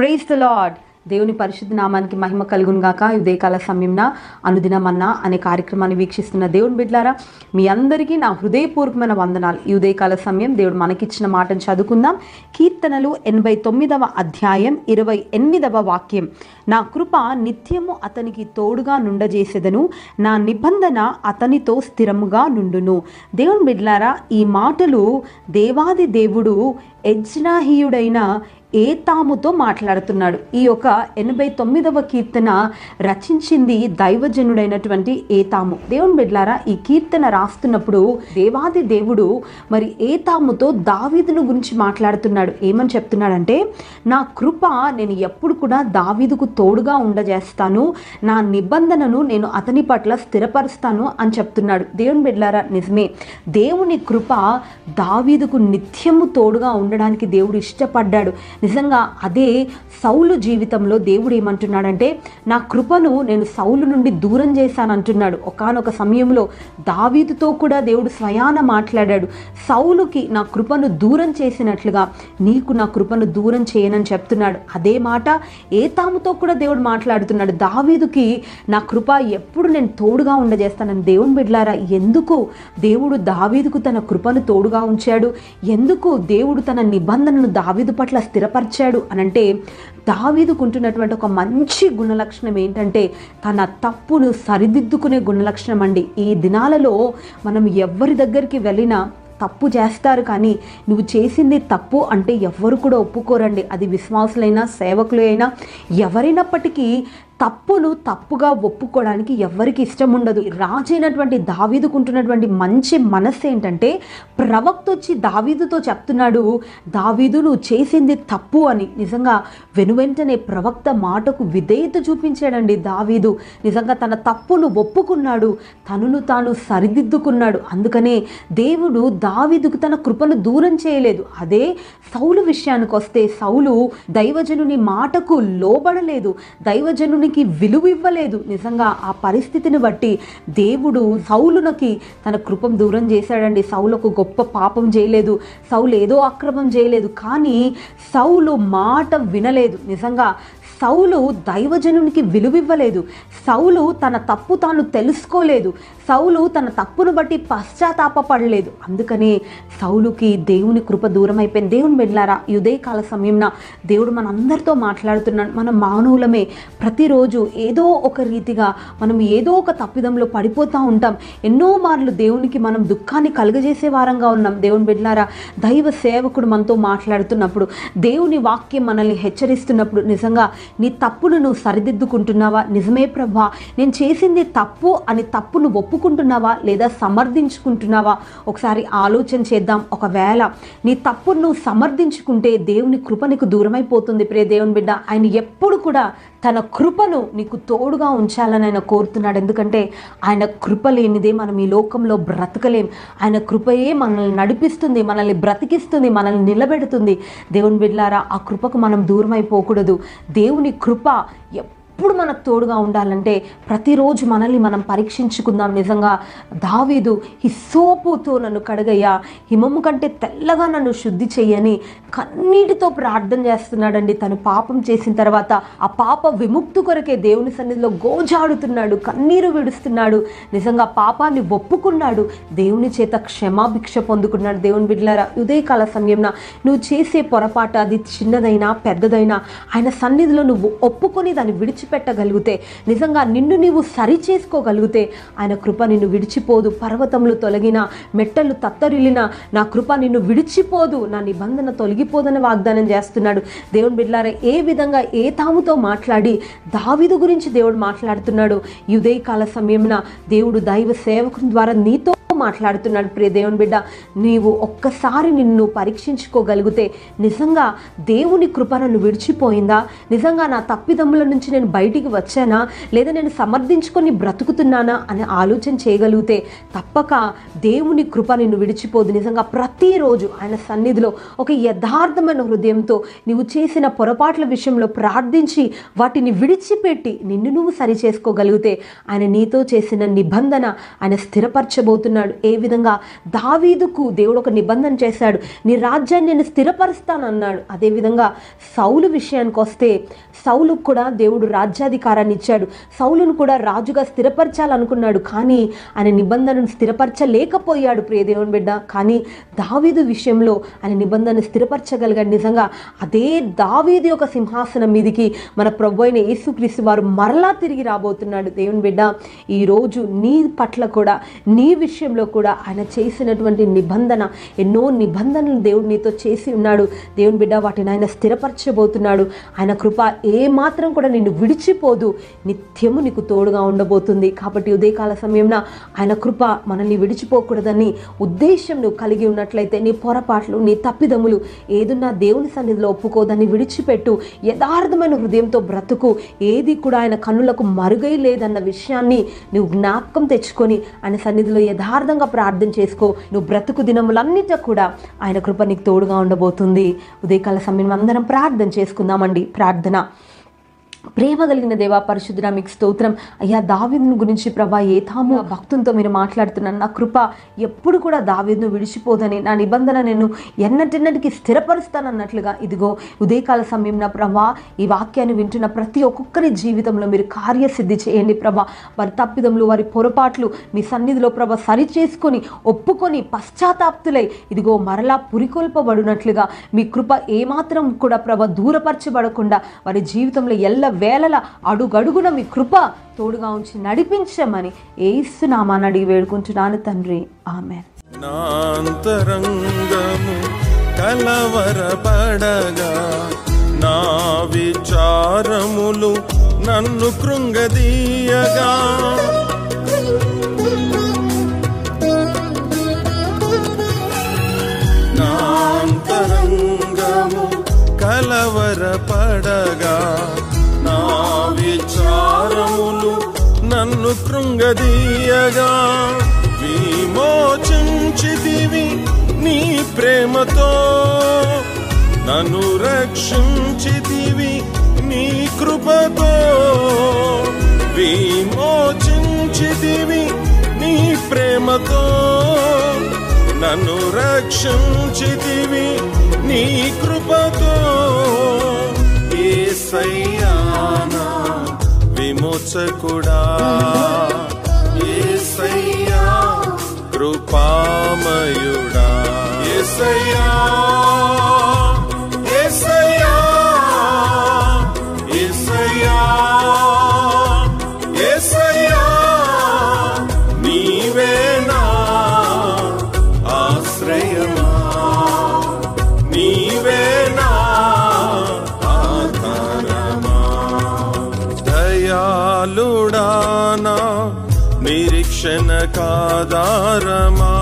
praise the lord దేవుని పరిశుద్ధ నామానికి మహిమ కలుగును గాక ఈ ఉదయకాల సమయంన అనుదినమన్నా అనే కార్యక్రమాన్ని వీక్షిస్తున్న దేవుని బిడ్లారా మీ అందరికీ నా హృదయపూర్వకమైన వందనాలు ఈ ఉదయకాల సమయం దేవుడు మనకిచ్చిన మాటను చదువుకుందాం కీర్తనలు ఎనభై తొమ్మిదవ అధ్యాయం ఇరవై ఎనిమిదవ వాక్యం నా కృప నిత్యము అతనికి తోడుగా నుండజేసేదను నా నిబంధన అతనితో స్థిరముగా నుండును దేవుని బిడ్లారా ఈ మాటలు దేవాది దేవుడు ఎజ్నాహీయుడైన ఏతాముతో మాట్లాడుతున్నాడు ఈ యొక్క ఎనభై తొమ్మిదవ కీర్తన రచించింది దైవజనుడైనటువంటి ఏతాము దేవుని బిడ్లారా ఈ కీర్తన రాస్తున్నప్పుడు దేవాది దేవుడు మరి ఏతాముతో దావీదును గురించి మాట్లాడుతున్నాడు ఏమని చెప్తున్నాడంటే నా కృప నేను ఎప్పుడు కూడా దావీదుకు తోడుగా ఉండజేస్తాను నా నిబంధనను నేను అతని పట్ల స్థిరపరుస్తాను అని చెప్తున్నాడు దేవుని బిడ్లారా నిజమే దేవుని కృప దావీదుకు నిత్యము తోడుగా ఉండడానికి దేవుడు ఇష్టపడ్డాడు నిజంగా అదే సౌలు జీవితంలో దేవుడు ఏమంటున్నాడంటే నా కృపను నేను సౌలు నుండి దూరం చేశాను అంటున్నాడు ఒకానొక సమయంలో దావీదుతో కూడా దేవుడు స్వయాన మాట్లాడాడు సౌలుకి నా కృపను దూరం చేసినట్లుగా నీకు నా కృపను దూరం చేయనని చెప్తున్నాడు అదే మాట ఏతాముతో కూడా దేవుడు మాట్లాడుతున్నాడు దావీదుకి నా కృప ఎప్పుడు నేను తోడుగా ఉండజేస్తానని దేవుని బిడ్లారా ఎందుకు దేవుడు దావీదుకు తన కృపను తోడుగా ఉంచాడు ఎందుకు దేవుడు తన నిబంధనను దావీదు పట్ల స్థిరపరిచాడు అనంటే దావీదుకుంటున్నటువంటి ఒక మంచి గుణలక్షణం ఏంటంటే తన తప్పును సరిదిద్దుకునే గుణలక్షణం అండి ఈ దినాలలో మనం ఎవరి దగ్గరికి వెళ్ళినా తప్పు చేస్తారు కానీ నువ్వు చేసింది తప్పు అంటే ఎవ్వరు కూడా ఒప్పుకోరండి అది విశ్వాసులైనా సేవకులు అయినా ఎవరైనప్పటికీ తప్పును తప్పుగా ఒప్పుకోవడానికి ఎవరికి ఇష్టం ఉండదు రాజైనటువంటి దావీదుకుంటున్నటువంటి మంచి మనస్సు ఏంటంటే ప్రవక్త వచ్చి దావీదుతో చెప్తున్నాడు దావీదు నువ్వు చేసింది తప్పు అని నిజంగా వెనువెంటనే ప్రవక్త మాటకు విధేయత చూపించాడండి దావీదు నిజంగా తన తప్పును ఒప్పుకున్నాడు తనను తాను సరిదిద్దుకున్నాడు అందుకనే దేవుడు దావీదుకు తన కృపను దూరం చేయలేదు అదే సౌలు విషయానికి వస్తే సౌలు దైవజనుని మాటకు లోబడలేదు దైవజనునికి విలువ ఇవ్వలేదు నిజంగా ఆ పరిస్థితిని బట్టి దేవుడు సౌలునకి తన కృపం దూరం చేశాడండి సౌలకు గొప్ప పాపం చేయలేదు సౌలు ఏదో అక్రమం చేయలేదు కానీ సౌలు మాట వినలేదు నిజంగా సౌలు దైవజనునికి విలువివ్వలేదు సౌలు తన తప్పు తాను తెలుసుకోలేదు సౌలు తన తప్పును బట్టి పశ్చాత్తాపడలేదు అందుకనే సౌలుకి దేవుని కృప దూరం అయిపోయింది దేవుని వెళ్ళారా ఈ ఉదయకాల సమయంన దేవుడు మన అందరితో మాట్లాడుతున్నాడు మనం మానవులమే ప్రతిరోజు ఏదో ఒక రీతిగా మనం ఏదో ఒక తప్పిదంలో పడిపోతూ ఉంటాం ఎన్నో మార్లు దేవునికి మనం దుఃఖాన్ని కలుగజేసే వారంగా ఉన్నాం దేవుని బిడ్లారా దైవ సేవకుడు మనతో మాట్లాడుతున్నప్పుడు దేవుని వాక్యం మనల్ని హెచ్చరిస్తున్నప్పుడు నిజంగా నీ తప్పును నువ్వు సరిదిద్దుకుంటున్నావా నిజమే ప్రభా నేను చేసింది తప్పు అని తప్పును ఒప్పుకుంటున్నావా లేదా సమర్థించుకుంటున్నావా ఒకసారి ఆలోచన చేద్దాం ఒకవేళ నీ తప్పును నువ్వు సమర్థించుకుంటే దేవుని కృప నీకు దూరమైపోతుంది ప్రియ దేవుని బిడ్డ ఆయన ఎప్పుడు కూడా తన కృపను నీకు తోడుగా ఉంచాలని ఆయన కోరుతున్నాడు ఎందుకంటే ఆయన కృప లేనిదే మనం ఈ లోకంలో బ్రతకలేం ఆయన కృపయే మనల్ని నడిపిస్తుంది మనల్ని బ్రతికిస్తుంది మనల్ని నిలబెడుతుంది దేవుని బిడ్లారా ఆ కృపకు మనం దూరం అయిపోకూడదు దేవుని కృప ఎప్పుడు మనకు తోడుగా ఉండాలంటే ప్రతిరోజు మనల్ని మనం పరీక్షించుకుందాం నిజంగా దావీదు హిస్సోపుతో నన్ను కడగయ్యా హిమము కంటే తెల్లగా నన్ను శుద్ధి చెయ్యని కన్నీటితో ప్రార్థన చేస్తున్నాడండి తను పాపం చేసిన తర్వాత ఆ పాప విముక్తి కొరకే దేవుని సన్నిధిలో గోజాడుతున్నాడు కన్నీరు విడుస్తున్నాడు నిజంగా పాపాన్ని ఒప్పుకున్నాడు దేవుని చేత క్షమాభిక్ష పొందుకున్నాడు దేవుని బిడ్డలారా ఉదయకాల సమయంన నువ్వు చేసే పొరపాటు అది చిన్నదైనా పెద్దదైనా ఆయన సన్నిధిలో నువ్వు ఒప్పుకొని దాన్ని విడిచిపెట్టగలిగితే నిజంగా నిన్ను నీవు సరి చేసుకోగలిగితే ఆయన కృప నిన్ను విడిచిపోదు పర్వతములు తొలగిన మెట్టలు తత్తరిల్లిన నా కృప నిన్ను విడిచిపోదు నా నిబంధన తొలగిపోదని వాగ్దానం చేస్తున్నాడు దేవుని బిడ్లారా ఏ విధంగా ఏ తాముతో మాట్లాడి దావిదు గురించి దేవుడు మాట్లాడుతున్నాడు ఈ ఉదయకాల సమయమున దేవుడు దైవ సేవకుని ద్వారా నీతో మాట్లాడుతున్నాడు ప్రియ దేవుని బిడ్డ నీవు ఒక్కసారి నిన్ను పరీక్షించుకోగలిగితే నిజంగా దేవుని కృప నన్ను విడిచిపోయిందా నిజంగా నా తప్పిదమ్ముల నుంచి నేను బయటికి వచ్చానా లేదా నేను సమర్థించుకొని బ్రతుకుతున్నానా అని ఆలోచన చేయగలిగితే తప్పక దేవుని కృప నిన్ను విడిచిపోదు నిజంగా ప్రతిరోజు ఆయన సన్నిధిలో ఒక యథార్థమైన హృదయంతో నీవు చేసిన పొరపాట్ల విషయంలో ప్రార్థించి వాటిని విడిచిపెట్టి నిన్ను నువ్వు సరి చేసుకోగలిగితే ఆయన నీతో చేసిన నిబంధన ఆయన స్థిరపరచబోతున్నాడు అన్నాడు ఏ విధంగా దావీదుకు దేవుడు ఒక నిబంధన చేశాడు నీ రాజ్యాన్ని నేను స్థిరపరుస్తాను అన్నాడు అదేవిధంగా సౌలు విషయానికి వస్తే సౌలుకు కూడా దేవుడు రాజ్యాధికారాన్ని ఇచ్చాడు సౌలును కూడా రాజుగా స్థిరపరచాలనుకున్నాడు కానీ ఆయన నిబంధనను స్థిరపరచలేకపోయాడు ప్రియ దేవుని బిడ్డ కానీ దావీదు విషయంలో ఆయన నిబంధన స్థిరపరచగలిగాడు నిజంగా అదే దావీదు యొక్క సింహాసనం మీదికి మన ప్రభు అయిన యేసుక్రీస్తు వారు మరలా తిరిగి రాబోతున్నాడు దేవుని బిడ్డ ఈరోజు నీ పట్ల కూడా నీ విషయంలో కూడా ఆయన చేసినటువంటి నిబంధన ఎన్నో నిబంధనలు దేవుడు నీతో చేసి ఉన్నాడు దేవుని బిడ్డ వాటిని ఆయన స్థిరపరచబోతున్నాడు ఆయన కృప ఏ మాత్రం కూడా నిన్ను విడిచిపోదు నిత్యము నీకు తోడుగా ఉండబోతుంది కాబట్టి ఉదయకాల సమయంలో ఆయన కృప మనల్ని విడిచిపోకూడదని ఉద్దేశం నువ్వు కలిగి ఉన్నట్లయితే నీ పొరపాట్లు నీ తప్పిదములు ఏదున్నా దేవుని సన్నిధిలో ఒప్పుకోదని విడిచిపెట్టు యథార్థమైన హృదయంతో బ్రతుకు ఏది కూడా ఆయన కన్నులకు మరుగై లేదన్న విషయాన్ని నువ్వు జ్ఞాపకం తెచ్చుకొని ఆయన సన్నిధిలో యథార్థంగా ప్రార్థన చేసుకో నువ్వు బ్రతుకు దినములన్నిట కూడా ఆయన కృప నీకు తోడుగా ఉండబోతుంది ఉదయకాల సమయం అందరం ప్రార్థన చేసుకుందామండి ప్రార్థన ప్రేమ కలిగిన దేవా పరిశుద్ధుడ మీకు స్తోత్రం అయ్యా దావీదును గురించి ప్రభా ఏ తాము భక్తులతో మీరు మాట్లాడుతున్నాను నా కృప ఎప్పుడు కూడా దావీదును విడిచిపోదని నా నిబంధన నేను ఎన్నటిన్నటికి స్థిరపరుస్తానన్నట్లుగా ఇదిగో ఉదయకాల సమయం నా ప్రభా ఈ వాక్యాన్ని వింటున్న ప్రతి ఒక్కొక్కరి జీవితంలో మీరు కార్యసిద్ధి చేయండి ప్రభా వారి తప్పిదములు వారి పొరపాట్లు మీ సన్నిధిలో ప్రభ సరి చేసుకొని ఒప్పుకొని పశ్చాత్తాప్తులై ఇదిగో మరలా పురికొల్పబడినట్లుగా మీ కృప ఏమాత్రం కూడా ప్రభ దూరపరచబడకుండా వారి జీవితంలో ఎల్ల వేళల అడుగడుగున మీ కృప తోడుగా ఉంచి నడిపించమని ఏస్తున్నామని అడిగి వేడుకుంటున్నాను తండ్రి ఆమె నాంతరంగము కలవరపడగా నా విచారములు నన్ను కృంగదీయగా నాంతరంగము కలవరపడగా నా విచారములు నన్ను కృంగదీయగా విమోచించితివి నీ ప్రేమతో నన్ను రక్షించితివి నీ కృపతో విమోచించితివి నీ ప్రేమతో నన్ను రక్షించితివి నీ కృపతో ఏసయ్యానా విమోచకుడా ఏసయ్యా కృపామయుడా ఏసయ్యా ఏసయ్యా ఏసయ్యా ఏసయ్యా నీవేనా ఆశ్రయమా నీవేనా ఆధారమా దయాళుడానా నిరీక్షణ కాదారమా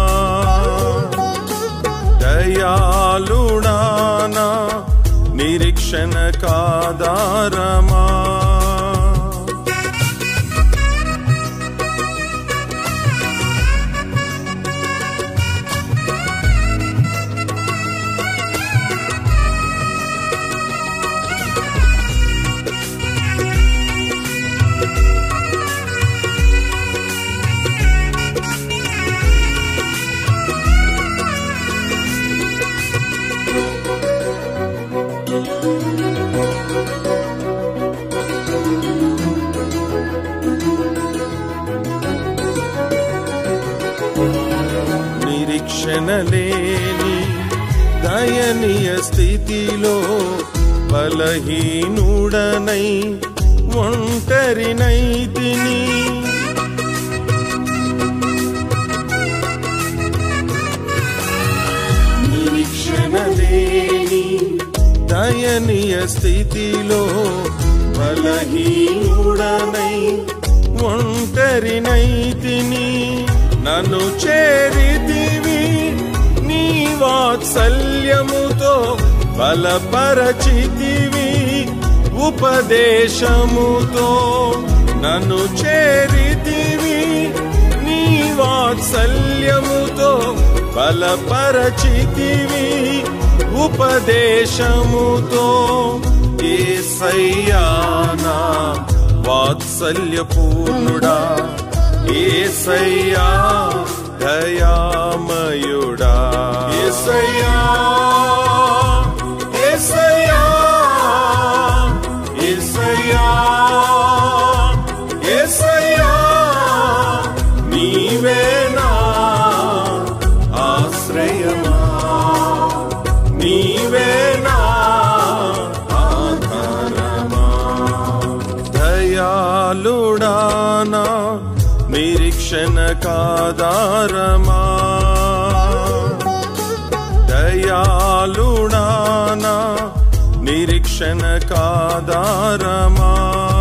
దయాళుడానా నిరీక్షణ కాదారమా నిరీక్షణ లేని దయనీయ స్థితిలో బలహీనుడనై ఒంటరినై తిని నిరీక్షణ లేని దయనీయ స్థితిలో బలహీనుడనై ఒంటరినై తిని నన్ను చేరితివి నీ వాత్సల్యముతో బలపరచితివి ఉపదేశముతో నన్ను చేరితివి నీ వాత్సల్యముతో బలపరచితివి ఉపదేశముతో ఏసయ్యానా వాత్సల్యపూర్ణుడా ఏసయ్యా దయామయుడా ఏసయ్యా ఏసయ్యా ఏసయ్యా ఏసయ్యా నీవేనా ఆశ్రయమా నీవేనా ఆధారమా దయాళుడానా నిరీక్షణ కాదారమా దయాళుడానా నిరీక్షణ కాదారమా